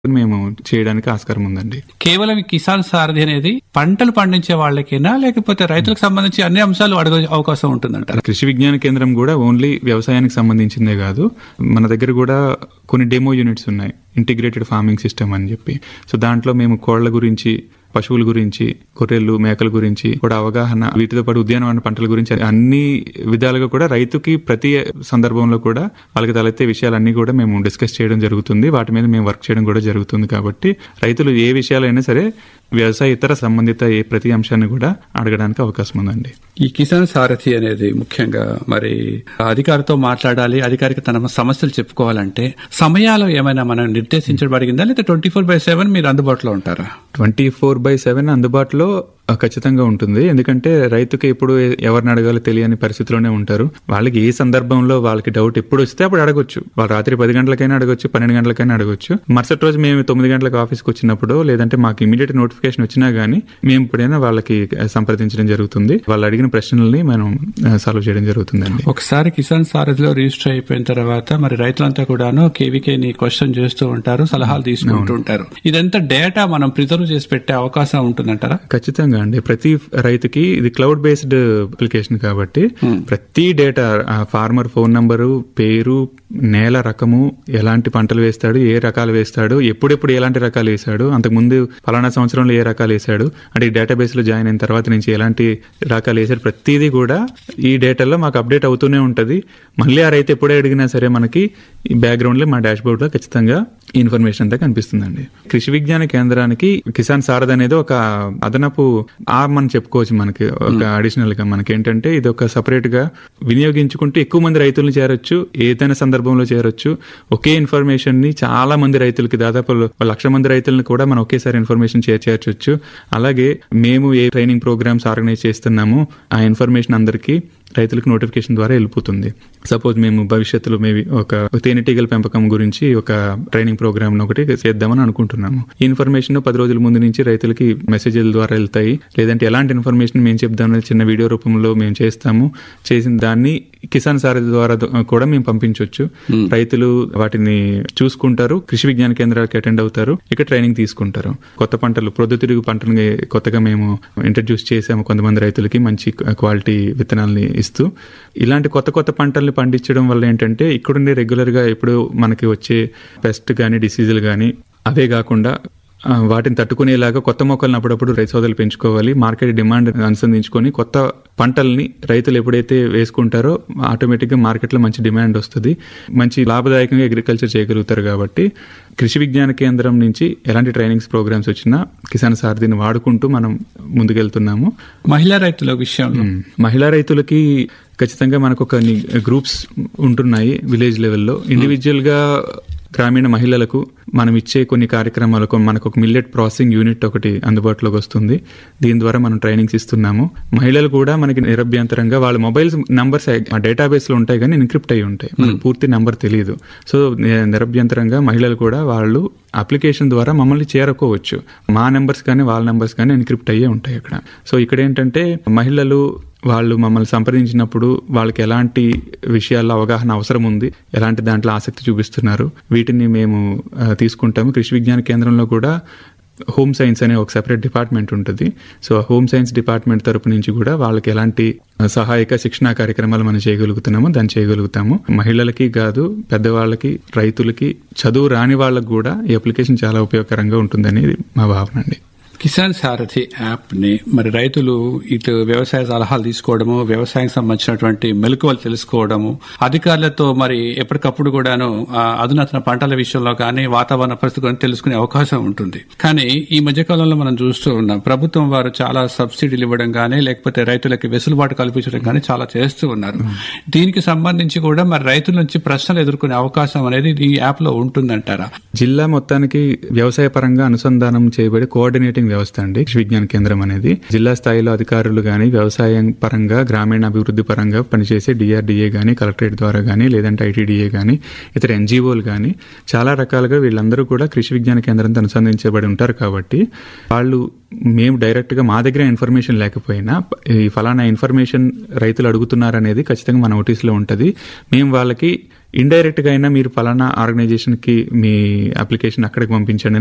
మేము చేయడానికి ఆస్కారం ఉందండి కేవలం ఈ కిసాన్ సారథి అనేది పంటలు పండించే వాళ్ళకేనా లేకపోతే రైతులకు సంబంధించి అన్ని అంశాలు అడగ అవకాశం ఉంటుందంటారు కృషి విజ్ఞాన కేంద్రం కూడా ఓన్లీ వ్యవసాయానికి సంబంధించిందే కాదు మన దగ్గర కూడా కొన్ని డెమో యూనిట్స్ ఉన్నాయి ఇంటిగ్రేటెడ్ ఫార్మింగ్ సిస్టమ్ అని చెప్పి సో దాంట్లో మేము కోళ్ల గురించి పశువుల గురించి గొర్రెలు మేకల గురించి కూడా అవగాహన వీటితో పాటు ఉద్యానవన పంటల గురించి అన్ని విధాలుగా కూడా రైతుకి ప్రతి సందర్భంలో కూడా వాళ్ళకి తలెత్తే విషయాలన్నీ కూడా మేము డిస్కస్ చేయడం జరుగుతుంది వాటి మీద మేము వర్క్ చేయడం కూడా జరుగుతుంది కాబట్టి రైతులు ఏ విషయాలైనా సరే వ్యవసాయ ఇతర సంబంధిత ఏ ప్రతి అంశాన్ని కూడా అడగడానికి అవకాశం ఉందండి ఈ కిసాన్ సారథి అనేది ముఖ్యంగా మరి అధికారితో మాట్లాడాలి అధికారికి తన సమస్యలు చెప్పుకోవాలంటే సమయాలు ఏమైనా మనం నిర్దేశించబడిందా లేదా ట్వంటీ ఫోర్ బై సెవెన్ మీరు అందుబాటులో ఉంటారా ట్వంటీ ఫోర్ బై సెవెన్ అందుబాటులో ఆ, ఖచ్చితంగా ఉంటుంది ఎందుకంటే రైతుకి ఎప్పుడు ఎ- ఎవరిని అడగాలో తెలియని పరిస్థితిలోనే ఉంటారు వాళ్ళకి ఏ సందర్భంలో వాళ్ళకి డౌట్ ఎప్పుడు వస్తే అప్పుడు అడగొచ్చు వాళ్ళు రాత్రి పది గంటలకైనా అడగొచ్చు పన్నెండు గంటలకైనా అడగొచ్చు మరుసటి రోజు మేము తొమ్మిది గంటలకు ఆఫీస్కి వచ్చినప్పుడు లేదంటే మాకు ఇమీడియట్ నోటిఫికేషన్ వచ్చినా గానీ మేము ఇప్పుడైనా వాళ్ళకి ఆ, సంప్రదించడం జరుగుతుంది వాళ్ళు అడిగిన ప్రశ్నల్ని మనం సాల్వ్ చేయడం జరుగుతుందండి ఒకసారి కిసాన్ సారథిలో రిజిస్టర్ అయిపోయిన తర్వాత మరి రైతులంతా కూడాను కేవీకే ని క్వశ్చన్ చేస్తూ ఉంటారు సలహాలు తీసుకుంటూ ఉంటారు ఇదంతా డేటా మనం ప్రిజర్వ్ చేసి పెట్టే అవకాశం ఉంటుందంటారా ఖచ్చితంగా అండి ప్రతి రైతుకి ఇది క్లౌడ్ బేస్డ్ అప్లికేషన్ కాబట్టి ప్రతి డేటా ఆ ఫార్మర్ ఫోన్ నంబరు పేరు నేల రకము ఎలాంటి పంటలు వేస్తాడు ఏ రకాలు వేస్తాడు ఎప్పుడెప్పుడు ఎలాంటి రకాలు వేశాడు అంతకుముందు ఫలానా సంవత్సరంలో ఏ రకాలు వేశాడు అంటే ఈ డేటాబేస్ లో జాయిన్ అయిన తర్వాత నుంచి ఎలాంటి రకాలు వేశాడు ప్రతిదీ కూడా ఈ డేటాలో మాకు అప్డేట్ అవుతూనే ఉంటది మళ్ళీ ఆ రైతు ఎప్పుడే అడిగినా సరే మనకి ఈ బ్యాక్గ్రౌండ్ లో మా డాష్ బోర్డ్ లో ఖచ్చితంగా ఈ ఇన్ఫర్మేషన్ అంతా కనిపిస్తుందండి కృషి విజ్ఞాన కేంద్రానికి కిసాన్ సారథ్ అనేది ఒక అదనపు ఆర్మ్ అని చెప్పుకోవచ్చు మనకి ఒక అడిషనల్ గా మనకి ఏంటంటే ఇది ఒక సపరేట్ గా వినియోగించుకుంటూ ఎక్కువ మంది రైతులను చేరొచ్చు ఏదైనా సందర్భంలో చేరొచ్చు ఒకే ఇన్ఫర్మేషన్ ని చాలా మంది రైతులకి దాదాపు లక్ష మంది రైతులను కూడా మనం ఒకేసారి ఇన్ఫర్మేషన్ షేర్ చేయొచ్చు అలాగే మేము ఏ ట్రైనింగ్ ప్రోగ్రామ్స్ ఆర్గనైజ్ చేస్తున్నామో ఆ ఇన్ఫర్మేషన్ అందరికీ రైతులకు నోటిఫికేషన్ ద్వారా వెళ్ళిపోతుంది సపోజ్ మేము భవిష్యత్తులో మేబీ ఒక తేనెటీగల పెంపకం గురించి ఒక ట్రైనింగ్ ప్రోగ్రామ్ ఒకటి చేద్దామని అనుకుంటున్నాము ఈ ఇన్ఫర్మేషన్ పది రోజుల ముందు నుంచి రైతులకి మెసేజ్ల ద్వారా వెళ్తాయి లేదంటే ఎలాంటి ఇన్ఫర్మేషన్ మేము చెప్దామని చిన్న వీడియో రూపంలో మేము చేస్తాము చేసిన దాన్ని కిసాన్ సారథి ద్వారా ద- కూడా మేము పంపించవచ్చు రైతులు వాటిని చూసుకుంటారు కృషి విజ్ఞాన కేంద్రాలకు అటెండ్ అవుతారు ఇక్కడ ట్రైనింగ్ తీసుకుంటారు కొత్త పంటలు ప్రొద్దుతిరుగు పంటని కొత్తగా మేము ఇంట్రడ్యూస్ చేసాము కొంతమంది రైతులకి మంచి క్వాలిటీ విత్తనాలని ఇస్తూ ఇలాంటి కొత్త కొత్త పంటల్ని పండించడం వల్ల ఏంటంటే ఇక్కడుండే రెగ్యులర్ గా ఇప్పుడు మనకి వచ్చే పెస్ట్ గానీ డిసీజులు గానీ అవే కాకుండా ఆ, వాటిని తట్టుకునేలాగా కొత్త మొక్కలను అప్పుడప్పుడు రైతు సోదరులు పెంచుకోవాలి మార్కెట్ డిమాండ్ అనుసంధించుకొని కొత్త పంటల్ని రైతులు ఎప్పుడైతే వేసుకుంటారో ఆటోమేటిక్గా మార్కెట్లో మంచి డిమాండ్ వస్తుంది మంచి లాభదాయకంగా అగ్రికల్చర్ చేయగలుగుతారు కాబట్టి కృషి విజ్ఞాన కేంద్రం నుంచి ఎలాంటి ట్రైనింగ్స్ ప్రోగ్రామ్స్ వచ్చినా కిసాన్ సారథిని వాడుకుంటూ మనం ముందుకెళ్తున్నాము మహిళా రైతుల విషయంలో మ్మ్. మహిళా రైతులకి ఖచ్చితంగా మనకు ఒక గ్రూప్స్ ఉంటున్నాయి విలేజ్ లెవెల్లో ఇండివిజువల్ గా గ్రామీణ మహిళలకు మనం ఇచ్చే కొన్ని కార్యక్రమాలకు మనకు ఒక మిల్లెట్ ప్రాసెసింగ్ యూనిట్ ఒకటి అందుబాటులోకి వస్తుంది దీని ద్వారా మనం ట్రైనింగ్స్ ఇస్తున్నాము మహిళలు కూడా మనకి నిరభ్యంతరంగా వాళ్ళ మొబైల్స్ నంబర్స్ ఆ డేటాబేస్ లో ఉంటాయి కానీ ఎన్క్రిప్ట్ అయి ఉంటాయి మనకు పూర్తి నంబర్ తెలియదు సో ని- నిరభ్యంతరంగా మహిళలు కూడా వాళ్ళు అప్లికేషన్ ద్వారా మమ్మల్ని చేరుకోవచ్చు మా నెంబర్స్ కానీ వాళ్ళ నెంబర్స్ కానీ ఎన్క్రిప్ట్ అయ్యే ఉంటాయి అక్కడ సో ఇక్కడ ఏంటంటే మహిళలు వాళ్ళు మమ్మల్ని సంప్రదించినప్పుడు వాళ్ళకి ఎలాంటి విషయాల్లో అవగాహన అవసరం ఉంది ఎలాంటి దాంట్లో ఆసక్తి చూపిస్తున్నారు వీటిని మేము ఆ, తీసుకుంటాము కృషి విజ్ఞాన కేంద్రంలో కూడా హోమ్ సైన్స్ అనే ఒక సెపరేట్ డిపార్ట్మెంట్ ఉంటుంది సో ఆ హోమ్ సైన్స్ డిపార్ట్మెంట్ తరపు నుంచి కూడా వాళ్ళకి ఎలాంటి ఆ, సహాయక శిక్షణా కార్యక్రమాలు మనం చేయగలుగుతున్నామో దాన్ని చేయగలుగుతాము మహిళలకి కాదు పెద్దవాళ్ళకి రైతులకి చదువు రాని వాళ్ళకి కూడా ఈ అప్లికేషన్ చాలా ఉపయోగకరంగా ఉంటుందనేది మా భావన అండి కిసాన్ సారథి యాప్ ని మరి రైతులు ఇటు వ్యవసాయ సలహాలు తీసుకోవడము వ్యవసాయం సంబంధించినటువంటి మెలకువలు తెలుసుకోవడము అధికారులతో మరి ఎప్పటికప్పుడు కూడాను ఆ, అధునాతన పంటల విషయంలో కానీ వాతావరణ పరిస్థితి గురించి తెలుసుకునే అవకాశం ఉంటుంది కానీ ఈ మధ్య కాలంలో మనం చూస్తూ ఉన్నాం ప్రభుత్వం వారు చాలా సబ్సిడీలు ఇవ్వడం కానీ లేకపోతే రైతులకి వెసులుబాటు కల్పించడం కానీ చాలా చేస్తూ ఉన్నారు దీనికి సంబంధించి కూడా మరి రైతుల నుంచి ప్రశ్నలు ఎదుర్కొనే అవకాశం అనేది ఈ యాప్ లో ఉంటుందంటారా జిల్లా మొత్తానికి వ్యవసాయ పరంగా అనుసంధానం చేయబడి కోఆర్డినేటింగ్ వ్యవస్థ అండి కృషి విజ్ఞాన కేంద్రం అనేది జిల్లా స్థాయిలో అధికారులు గాని వ్యవసాయం పరంగా గ్రామీణ అభివృద్ధి పరంగా పనిచేసే డిఆర్డీఏ గాని కలెక్టరేట్ ద్వారా గాని లేదంటే ఐటీడీఏ గాని ఇతర ఎన్జిఓలు గాని చాలా రకాలుగా వీళ్ళందరూ కూడా కృషి విజ్ఞాన కేంద్రంతో అనుసంధించబడి ఉంటారు కాబట్టి వాళ్ళు మేము డైరెక్ట్ గా మా దగ్గర ఇన్ఫర్మేషన్ లేకపోయినా ఈ ఫలానా ఇన్ఫర్మేషన్ రైతులు అడుగుతున్నారు అనేది ఖచ్చితంగా మన నోటీస్ లో ఉంటది మేము వాళ్ళకి ఇండైరెక్ట్ గా అయినా మీరు ఫలానా ఆర్గనైజేషన్ కి మీ అప్లికేషన్ అక్కడికి పంపించండి